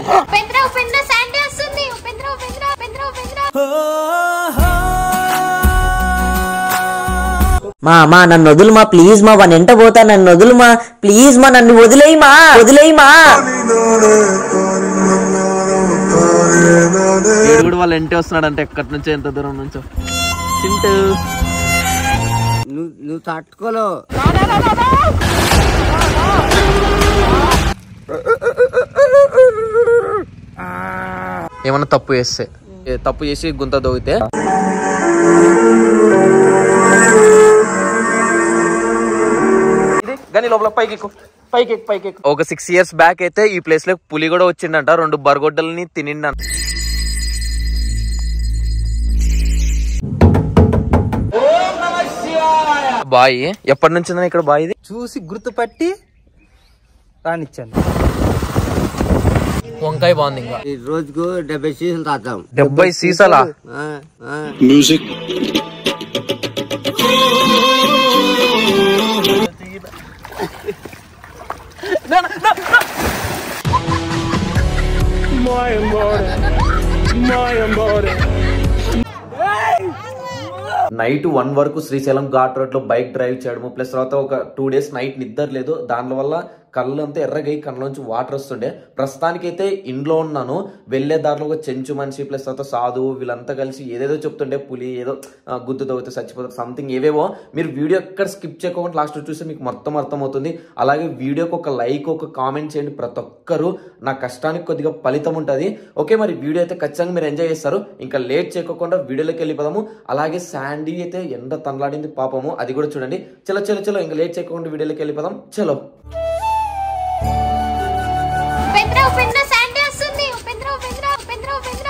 ఉపేంద్ర ఉపేంద్ర శాండీ వస్తుంది ఉపేంద్ర ఉపేంద్ర ఉపేంద్ర ఉపేంద్ర మా మా నన్ను వదులు మా ప్లీజ్ మా వాని ఎంట పోతా నన్ను వదులు మా ప్లీజ్ మా నన్ను వదిలేయి మా వదిలేయి మా వీడు కూడా వాళ్ళు ఇంటి వస్తున్నాడు అంటే ఎక్కడి నుంచో ఎంత దూరం నుంచో చింటూ నువ్వు నువ్వు తట్టుకోలో ఏమన్నా తప్పు చేస్తే ఏ తప్పు చేసి గుంత దోగితే కానీ లోపల పైకి ఎక్కు పైకి ఎక్కు పైకి ఎక్కు ఒక సిక్స్ ఇయర్స్ బ్యాక్ అయితే ఈ ప్లేస్ లో పులి కూడా వచ్చిందంట రెండు బరగొడ్డల్ని తినిండ బాయి ఎప్పటి నుంచి ఉందని ఇక్కడ బాయి ఇది చూసి గుర్తుపట్టి రానిచ్చాను వంకాయ బాగుంది ఇంకా ఈ రోజుకు డెబ్బై సీజన్ తాతాం డెబ్బై సీసాలా ఆ, ఆ. నైట్ వన్ వరకు శ్రీశైలం ఘాట్ రోడ్ లో బైక్ డ్రైవ్ చేయడము ప్లస్ తర్వాత ఒక టూ డేస్ నైట్ నిద్ర లేదు దాని వల్ల కళ్ళు అంతా ఎర్రగై కళ్ళలోంచి వాటర్ వస్తుండే ప్రస్తుతానికైతే ఇంట్లో ఉన్నాను వెళ్లే దారిలో ఒక చెంచు మనిషి ప్లస్ తర్వాత సాధువు వీళ్ళంతా కలిసి ఏదేదో చెప్తుండే పులి ఏదో ఆ, గుద్దు తవ్వితే చచ్చిపోతారు సంథింగ్ ఏవేవో మీరు వీడియో ఎక్కడ స్కిప్ చేయకుండా లాస్ట్ చూస్తే మీకు మొత్తం అర్థమవుతుంది అలాగే వీడియోకి ఒక లైక్ ఒక కామెంట్ చేయండి ప్రతి ఒక్కరు నా కష్టానికి కొద్దిగా ఫలితం ఉంటుంది ఓకే మరి వీడియో అయితే ఖచ్చితంగా మీరు ఎంజాయ్ చేస్తారు ఇంకా లేట్ చేయకుండా వీడియోలోకి వెళ్ళిపోదాము అలాగే శాండీ అయితే ఎండ తనలాడింది పాపము అది కూడా చూడండి చలో చలో చలో ఇంకా లేట్ చేయకుండా వీడియోలోకి వెళ్ళిపోదాం చలో ఉపేంద్ర ఉపేంద్ర శాండీ వస్తుంది ఉపేంద్ర ఉపేంద్ర ఉపేంద్ర ఉపేంద్ర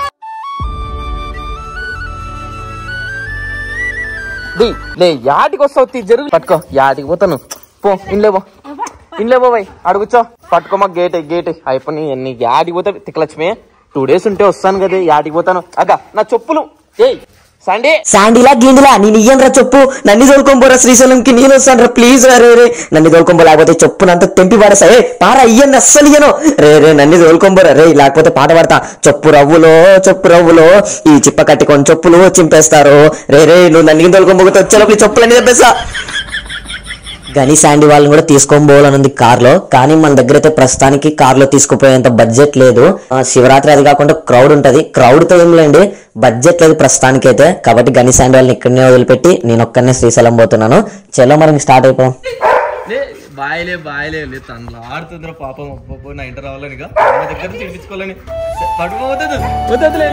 ది లే యాటికి వస్తావు తీ జరుగు పట్టుకో యాటికి పోతాను పో ఇంట్లో పో ఇంట్లో పో బాయ్ అడుగుచో పట్టుకో మా గేట్ గేట్ అయిపోయి ఎన్ని యాటికి పోతే తిక్కలక్ష్మి టూ డేస్ ఉంటే వస్తాను కదా యాటికి పోతాను అక్క నా చెప్పులు ఏయ్ సండే శాండీలా గీండిలా నేను ఇయ్యను రా చెప్పు నన్ను తోలుకోపోరా శ్రీశైలంకి నేను వస్తాను రా ప్లీజ్ రా రే రే నన్ను తోలుకోపో లేకపోతే చెప్పునంత తెంపి పాడేసా ఏ పారా ఇయ్యండి అస్సలు ఇయ్యను రే రే నన్ను తోలుకోపోరా రే లేకపోతే పాట పాడతా చెప్పు రవ్వులో చెప్పు రవ్వులో ఈ చిప్ప కట్టుకొని చెప్పులు చింపేస్తారు రే రే నువ్వు నన్ను తోలుకోపోతే వచ్చే చెప్పులన్నీ తెప్పేస్తా గని శాండీ వాళ్ళని కూడా తీసుకొని పోవాలని ఉంది కార్ లో కానీ మన దగ్గర అయితే ప్రస్తుతానికి కార్ లో తీసుకుపోయేంత బడ్జెట్ లేదు ఆ, శివరాత్రి అది కాకుండా క్రౌడ్ ఉంటది క్రౌడ్ తో ఏం లేండి బడ్జెట్ లేదు ప్రస్తుతానికి అయితే కాబట్టి గని శాండీ వాళ్ళని ఇక్కడనే వదిలిపెట్టి నేను ఒక్కనే శ్రీశైలం పోతున్నాను చలో మరి స్టార్ట్ అయిపోయాం బాయలే బాయలే లేదు తనలో ఆడుతుందిరా పాపం అబ్బబ్బో నా ఇంటర్ రావాలని ఇక మా దగ్గర నుంచి ఇప్పించుకోవాలని పడుకో వద్దదు వద్దదులే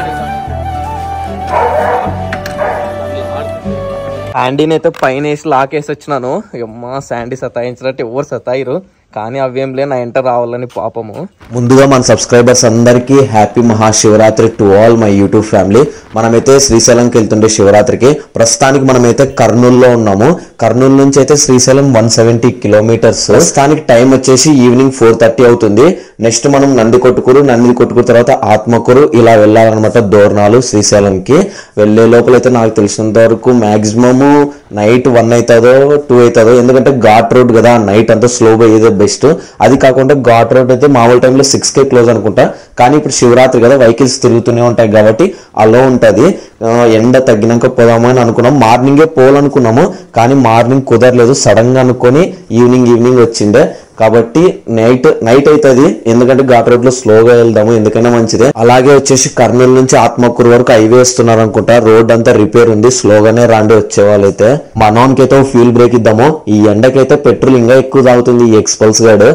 శాండీని అయితే పైన వేసి లాకేసి వచ్చినాను అమ్మా శాండీ సతాయించినట్టు ఎవరు సతాయిరు కానీ అవేం లే నా ఇంటర్ రావాలని పాపము ముందుగా మన సబ్స్క్రైబర్స్ అందరికీ happy Mahashivratri to all my YouTube family మనమైతే శ్రీశైలంకి వెళ్తుండే శివరాత్రికి ప్రస్తుతానికి మనమైతే కర్నూలులో ఉన్నాము కర్నూలు నుంచి అయితే శ్రీశైలం వన్ సెవెంటీ కిలోమీటర్స్ ప్రస్తుతానికి టైం వచ్చేసి ఈవినింగ్ ఫోర్ థర్టీ అవుతుంది నెక్స్ట్ మనం నంది కొట్టుకూరు నంది కొట్టుకూరు తర్వాత ఆత్మకూరు ఇలా వెళ్ళాలన్నమాట దోర్నాలు శ్రీశైలంకి వెళ్లే లోపల అయితే నాకు తెలిసినంత వరకు మాక్సిమము నైట్ వన్ అవుతుందో టూ అవుతుందో ఎందుకంటే ఘాట్ రోడ్ కదా నైట్ అంతా స్లోగా ఏదో బెస్ట్ అది కాకుండా ఘాట్ రోడ్ అయితే మామూలు టైంలో సిక్స్ కే క్లోజ్ అనుకుంటా కానీ ఇప్పుడు శివరాత్రి కదా వెహికల్స్ తిరుగుతూనే ఉంటాయి కాబట్టి అలో ఉంటది ఆ, ఎండ తగ్గినాక పోదాము అని అనుకున్నాం మార్నింగే పోవాలనుకున్నాము కానీ మార్నింగ్ కుదరలేదు సడన్ గా అనుకొని ఈవినింగ్ ఈవినింగ్ వచ్చిండే కాబట్టి నైట్ నైట్ అవుతుంది ఎందుకంటే ఘాట్ రోడ్ లో స్లోగా వెళ్దాము ఎందుకైనా మంచిదే అలాగే వచ్చేసి కర్నూలు నుంచి ఆత్మకూరు వరకు హైవే వస్తున్నారు అనుకుంటా రోడ్ అంతా రిపేర్ ఉంది స్లోగానే రాండి వచ్చే వాళ్ళైతే మనోన్కి అయితే ఫ్యూల్ బ్రేక్ ఇద్దాము ఈ ఎండకైతే పెట్రోల్ ఇంకా ఎక్కువ తాగుతుంది ఈ ఎక్స్పల్స్ గాడు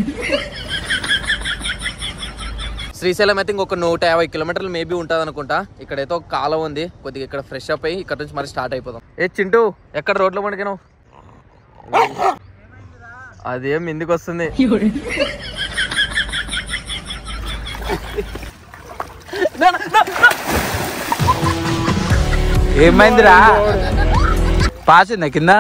శ్రీశైలం అయితే ఇంకొక నూట యాభై కిలోమీటర్లు మేబీ ఉంటుంది అనుకుంటా ఇక్కడైతే ఒక కాలం ఉంది కొద్దిగా ఇక్కడ ఫ్రెష్ అప్ అయ్యి ఇక్కడ నుంచి మరి స్టార్ట్ అయిపోదాం ఏ చింటూ ఎక్కడ రోడ్లో పండుకున్నావు అదేం ఎందుకు వస్తుంది ఏమైందిరా పాస్ ఉందా కింద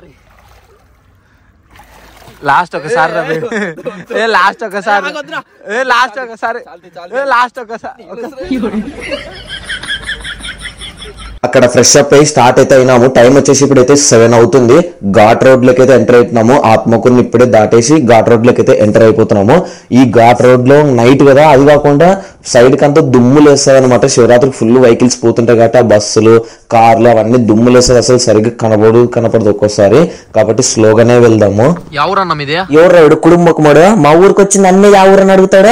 లాస్ట్ ఒకసారి రా బే. ఏ లాస్ట్ ఒకసారి ఏ లాస్ట్ ఒకసారి ఏ లాస్ట్ ఒకసారి అక్కడ ఫ్రెష్ అప్ అయ్యి స్టార్ట్ అయితే అయినాము టైం వచ్చేసి ఇప్పుడైతే సెవెన్ అవుతుంది ఘాట్ రోడ్ లోకి అయితే ఎంటర్ అవుతున్నాము ఆత్మకూరుని ఇప్పుడే దాటేసి ఘాట్ రోడ్ లోకి అయితే ఎంటర్ అయిపోతున్నాము ఈ ఘాట్ రోడ్ లో నైట్ కదా అది కాకుండా సైడ్ కంతా దుమ్ములు వేస్తుంది అనమాట శివరాత్రికి ఫుల్ వెహికల్స్ పోతుంటాయి కాబట్టి ఆ బస్సులు కార్లు అవన్నీ దుమ్ములు వేస్తుంది అసలు సరిగ్గా కనబడు కనపడదు ఒక్కోసారి కాబట్టి స్లోగానే వెళ్దాము ఎవరన్నా మీదే ఎవరు రాడు కుడుంబకుమాడు మా ఊరికి వచ్చి నన్ను యా ఊరని అడుగుతాడా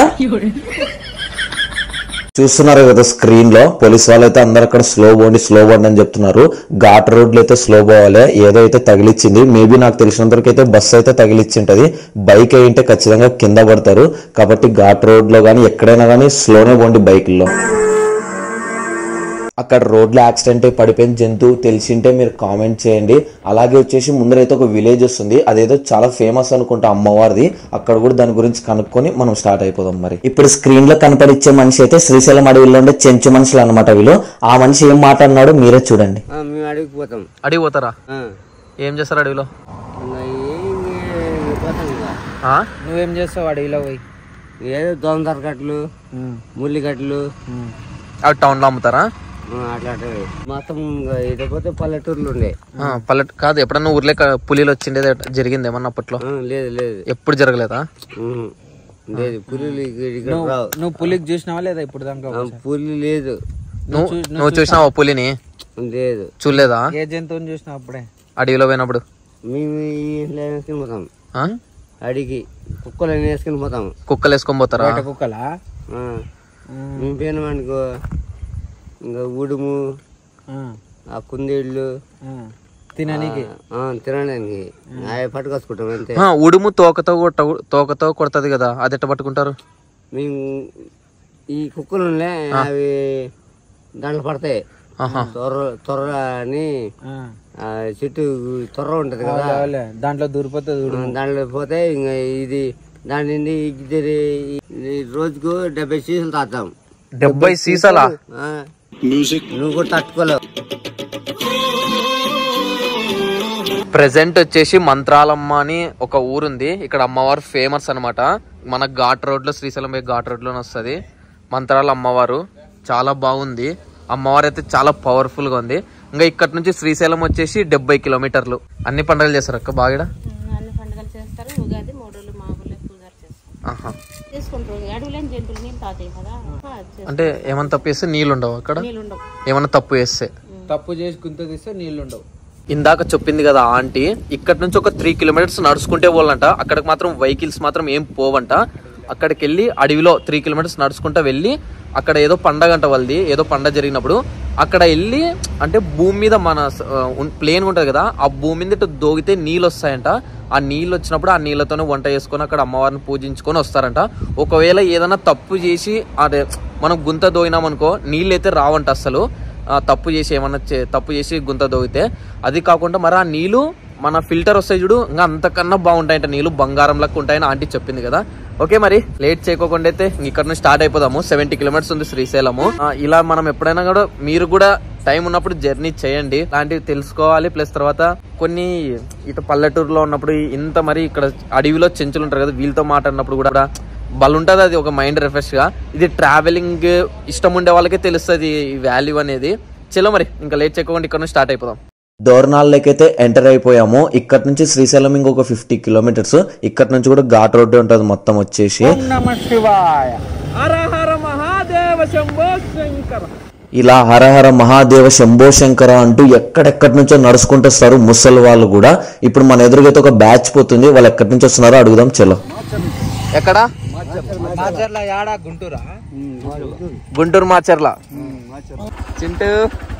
చూస్తున్నారు కదా స్క్రీన్ లో పోలీస్ వాళ్ళు అయితే అందరు అక్కడ స్లో పోండి స్లో పోండి అని చెప్తున్నారు ఘాట్ రోడ్లు అయితే స్లో పోవాలి ఏదో అయితే తగిలిచ్చింది మేబీ నాకు తెలిసినంత వరకు అయితే బస్సు అయితే తగిలిచ్చింటది బైక్ అయింటే ఖచ్చితంగా కింద పడతారు కాబట్టి ఘాట్ రోడ్ లో కానీ ఎక్కడైనా కానీ స్లోనే పోండి బైక్లో అక్కడ రోడ్లో యాక్సిడెంట్ అయి పడిపోయిన జంతువు తెలిసింటే మీరు కామెంట్ చేయండి అలాగే వచ్చేసి ముందరైతే ఒక విలేజ్ వస్తుంది అదేదో చాలా ఫేమస్ అనుకుంటా అమ్మవారిది అక్కడ కూడా దాని గురించి కనుక్కొని మనం స్టార్ట్ అయిపోదాం మరి ఇప్పుడు స్క్రీన్ లో కనపడిచ్చే మనిషి అయితే శ్రీశైలం అడవిలో ఉండే చెంచు మనుషులు అనమాట వీళ్ళు ఆ మనిషి ఏం మాట్లాడినాడో మీరే చూడండి ఆ, మేము అడిగి పోతాం అడిగి పోతారా ఆ. ఏం చేస్తారు అడవిలో ఇంకా ఏం పోతాం ఇంకా ఆ? నువ్వేం చేస్తావు అడవిలో పోయి ఏదో దోమదార కట్టలు ముల్లి కట్టలు అవి టౌన్ లో అమ్ముతారా ఆ, అట్లా అట్లా మొత్తం ఇంకా ఇది పోతే పల్లెటూర్లు ఉండే ఆ, పల్లెట్ కాదు ఎప్పుడన్నా ఊర్లే క- పులిలు వచ్చిండేది జరిగింది ఏమన్నా అప్పట్లో ఆ, లేదు లేదు ఎప్పుడు జరగలేదా ఉహు. లేదు పులులు ఇక్కడ ఇక్కడ రావు నువ్వు పులికి చూసినావా లేదా ఇప్పుడు దాకా ఆ, పులి లేదు నువ్వు నువ్వు చూసినావా పులిని లేదు చూడలేదా ఏ జంతువుని చూసినావు అప్పుడే అడవిలో పోయినప్పుడు మేము ఈ ఇంట్లో వేసుకుని పోతాం ఆ? అడిగి కుక్కలు వేసుకుని పోతాం కుక్కలు వేసుకొని పోతారా బయట కుక్కలా ఆ. మేము పోయినామనుకో ఇంకా ఉడుము ఆ, ఆ కుందేళ్ళు ఆ. తిననీకి ఆ, తినడానికి అవి పట్టుకొచ్చుకుంటాం అంతే ఆ, ఉడుము తోకతో కొట్ట తోకతో కొడతది కదా అది ఎట్ట పట్టుకుంటారు మేము ఈ కుక్కలు ఉన్నాయి, అవి దాంట్లో పడతాయి ఆహా. తొర్ర తొర్ర అని ఆ. ఆ చెట్టు తొర్ర ఉంటది కదా అవులే, దాంట్లో దూరిపోతుంది చూడు ఆ, దాంట్లో పోతే ఇంకా ఇది దాని నుండి ఇద్దరి ఈ రోజుకు డెబ్బై సీసాలు తాగుతాం డెబ్బై సీసాలా ఆ, నువ్వు కూడా తట్టుకోలేవు ప్రెసెంట్ వచ్చేసి మంత్రాలమ్మ అని ఒక ఊరుంది ఇక్కడ అమ్మవారు ఫేమస్ అన్నమాట మన ఘాట్ రోడ్ లో శ్రీశైలం పోయి ఘాట్ రోడ్ లోనే వస్తుంది మంత్రాల అమ్మవారు చాలా బాగుంది అమ్మవారు అయితే చాలా పవర్ఫుల్ గా ఉంది ఇంకా ఇక్కడ నుంచి శ్రీశైలం వచ్చేసి డెబ్బై కిలోమీటర్లు అన్ని పండుగలు చేస్తారు అక్క బాగా అన్ని పండుగలు చేస్తారు ఉగాది మూడు రోజులు మా ఊళ్ళో పూజలు చేస్తారు ఆహా. తీసుకుంటారు అడవులేని జంతువులు నీళ్ళు తాతాయి కదా ఆ, చేస్తారు. అంటే ఏమన్నా తప్పు చేస్తే నీళ్ళు ఉండవు అక్కడ నీళ్ళు ఉండవు ఏమన్నా తప్పు చేస్తే తప్పు చేసి గుంత తీస్తే నీళ్ళు ఉండవు ఇందాక చెప్పింది కదా ఆంటీ ఇక్కడ నుంచి ఒక త్రీ కిలోమీటర్స్ నడుచుకుంటే పోవాలంట అక్కడికి మాత్రం వెహికల్స్ మాత్రం ఏం పోవంట అక్కడికి వెళ్ళి అడవిలో త్రీ కిలోమీటర్స్ నడుచుకుంటా వెళ్ళి అక్కడ ఏదో పండగ అంట వాళ్ళది ఏదో పండగ జరిగినప్పుడు అక్కడ వెళ్ళి అంటే భూమి మీద మన ప్లేన్ ఉంటుంది కదా ఆ భూమి మీద ఇటు దోగితే నీళ్ళు వస్తాయంట ఆ నీళ్ళు వచ్చినప్పుడు ఆ నీళ్ళతోనే వంట చేసుకొని అక్కడ అమ్మవారిని పూజించుకొని వస్తారంట ఒకవేళ ఏదైనా తప్పు చేసి అదే మనం గుంత దోయినామనుకో నీళ్ళు అయితే రావంట అసలు ఆ, తప్పు చేసి ఏమన్నా చే- తప్పు చేసి గుంత దోగితే అది కాకుండా మరి ఆ నీళ్ళు మన ఫిల్టర్ వస్తాయి చూడు ఇంకా అంతకన్నా బాగుంటాయంట నీళ్ళు బంగారం లెక్క ఉంటాయని ఆంటీ చెప్పింది కదా ఓకే మరి లేట్ చేయకోకుండా అయితే ఇక్కడ నుంచి స్టార్ట్ అయిపోదాము సెవెంటీ కిలోమీటర్స్ ఉంది శ్రీశైలము ఆ, ఇలా మనం ఎప్పుడైనా కూడా మీరు కూడా టైం ఉన్నప్పుడు జర్నీ చేయండి లాంటివి తెలుసుకోవాలి ప్లస్ తర్వాత కొన్ని ఇటు పల్లెటూరులో ఉన్నప్పుడు ఇంత మరి ఇక్కడ అడవిలో చెంచులు ఉంటారు కదా వీళ్ళతో మాట్లాడినప్పుడు కూడా బల్ ఉంటుంది అది ఒక మైండ్ రిఫ్రెష్ గా ఇది ట్రావెలింగ్ ఇష్టం ఉండే వాళ్ళకే తెలుస్తుంది ఈ వాల్యూ అనేది చలో మరి ఇంకా లేట్ చేయకుండా ఇక్కడ నుంచి స్టార్ట్ అయిపోదాం దోర్నాల్లోకి అయితే ఎంటర్ అయిపోయాము ఇక్కడ నుంచి శ్రీశైలం ఇంకొక ఫిఫ్టీ కిలోమీటర్స్ ఇక్కడ నుంచి కూడా ఘాట్ రోడ్డు ఉంటుంది మొత్తం వచ్చేసి నమ శివాయ హర హర మహాదేవ శంభో శంకర ఇలా హరహర మహాదేవ శంభో శంకర అంటూ ఎక్కడెక్కడి నుంచో నడుచుకుంటూ వస్తారు ముసలి వాళ్ళు కూడా ఇప్పుడు మన ఎదురుగైతే ఒక బ్యాచ్ పోతుంది వాళ్ళు ఎక్కడి నుంచి వస్తున్నారో అడుగుదాం చలో ఎక్కడ మాచర్ల యాడ గుంటూరా గుంటూరు మాచర్ల చింటూ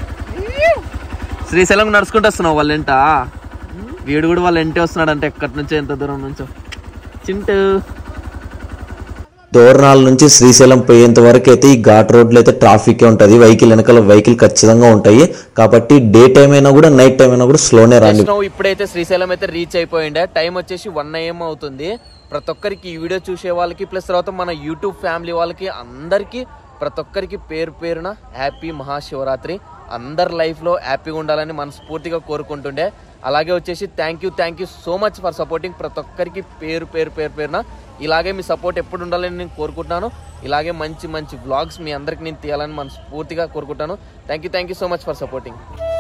శ్రీశైలం నడుచుకుంటూ వస్తున్నావు వాళ్ళ ఎంట వీడు కూడా వాళ్ళ ఎంటే వస్తున్నాడు అంటే ఎక్కడి నుంచో ఎంత దూరం నుంచో చింటూ దోర్నాల నుంచి శ్రీశైలం పోయేంత వరకు అయితే ఈ ఘాట్ రోడ్లో అయితే ట్రాఫిక్ ఉంటుంది వెహికల్ వెనకాల వెహికల్ ఖచ్చితంగా ఉంటాయి కాబట్టి డే టైం అయినా కూడా నైట్ టైం అయినా కూడా స్లోనే రండి Just now ఇప్పుడైతే శ్రీశైలం అయితే రీచ్ అయిపోయిండే టైం వచ్చేసి వన్ ఏఎం అవుతుంది ప్రతి ఒక్కరికి ఈ వీడియో చూసే వాళ్ళకి ప్లస్ తర్వాత మన యూట్యూబ్ ఫ్యామిలీ వాళ్ళకి అందరికీ ప్రతి ఒక్కరికి పేరు పేరున హ్యాపీ మహాశివరాత్రి అందరి లైఫ్లో హ్యాపీగా ఉండాలని మనస్ఫూర్తిగా కోరుకుంటుండే అలాగే వచ్చేసి thank you thank you so much for supporting ప్రతి ఒక్కరికి పేరు పేరు పేరు పేరున ఇలాగే మీ సపోర్ట్ ఎప్పుడు ఉండాలని నేను కోరుకుంటున్నాను ఇలాగే మంచి మంచి వ్లాగ్స్ మీ అందరికి నేను తీయాలని మనస్ఫూర్తిగా కోరుకుంటాను thank you thank you so much for supporting